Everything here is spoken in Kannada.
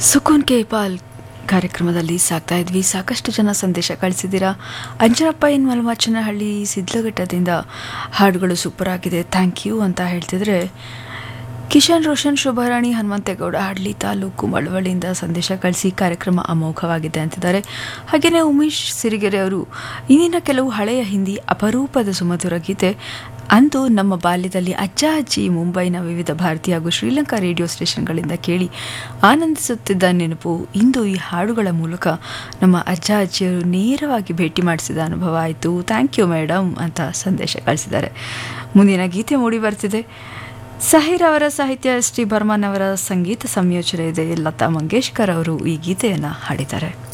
ಸುಕೂನ್ ಕೆ ಪಾಲ್ ಕಾರ್ಯಕ್ರಮದಲ್ಲಿ ಸಾಕ್ತಾ ಇದ್ವಿ ಸಾಕಷ್ಟು ಜನ ಸಂದೇಶ ಕಳಿಸಿದ್ದೀರಾ ಅಂಜನಪ್ಪ ಎನ್ ಮಲಮಾಚನಹಳ್ಳಿ ಸಿದ್ಲಘಟ್ಟದಿಂದ ಹಾಡುಗಳು ಸೂಪರ್ ಆಗಿದೆ ಥ್ಯಾಂಕ್ ಯು ಅಂತ ಹೇಳ್ತಿದ್ರೆ ಕಿಶನ್ ರೋಷನ್ ಶುಭರಾಣಿ ಹನುಮಂತೇಗೌಡ ಹಳ್ಳಿ ತಾಲೂಕು ಮಳವಳ್ಳಿಯಿಂದ ಸಂದೇಶ ಕಳಿಸಿ ಕಾರ್ಯಕ್ರಮ ಅಮೋಘವಾಗಿದೆ ಅಂತಿದ್ದಾರೆ ಹಾಗೆಯೇ ಉಮೇಶ್ ಸಿರಿಗೆರೆ ಅವರು ಇಂದಿನ ಕೆಲವು ಹಳೆಯ ಹಿಂದಿ ಅಪರೂಪದ ಸುಮಧುರ ಗೀತೆ ಅಂದು ನಮ್ಮ ಬಾಲ್ಯದಲ್ಲಿ ಅಜ್ಜ ಅಜ್ಜಿ ಮುಂಬೈನ ವಿವಿಧ ಭಾರತೀಯ ಹಾಗೂ ಶ್ರೀಲಂಕಾ ರೇಡಿಯೋ ಸ್ಟೇಷನ್ಗಳಿಂದ ಕೇಳಿ ಆನಂದಿಸುತ್ತಿದ್ದ ನೆನಪು ಇಂದು ಈ ಹಾಡುಗಳ ಮೂಲಕ ನಮ್ಮ ಅಜ್ಜ ಅಜ್ಜಿಯರು ನೇರವಾಗಿ ಭೇಟಿ ಮಾಡಿಸಿದ ಅನುಭವ ಆಯಿತು ಥ್ಯಾಂಕ್ ಯು ಮೇಡಮ್ ಅಂತ ಸಂದೇಶ ಕಳಿಸಿದ್ದಾರೆ ಮುಂದಿನ ಗೀತೆ ಮೂಡಿ ಬರ್ತಿದೆ ಸಹೀರ್ ಅವರ ಸಾಹಿತ್ಯ ಎಸ್ ಟಿ ಬರ್ಮನ್ ಅವರ ಸಂಗೀತ ಸಂಯೋಜನೆ ಇದೆ ಲತಾ ಮಂಗೇಶ್ಕರ್ ಅವರು ಈ ಗೀತೆಯನ್ನು ಹಾಡಿದ್ದಾರೆ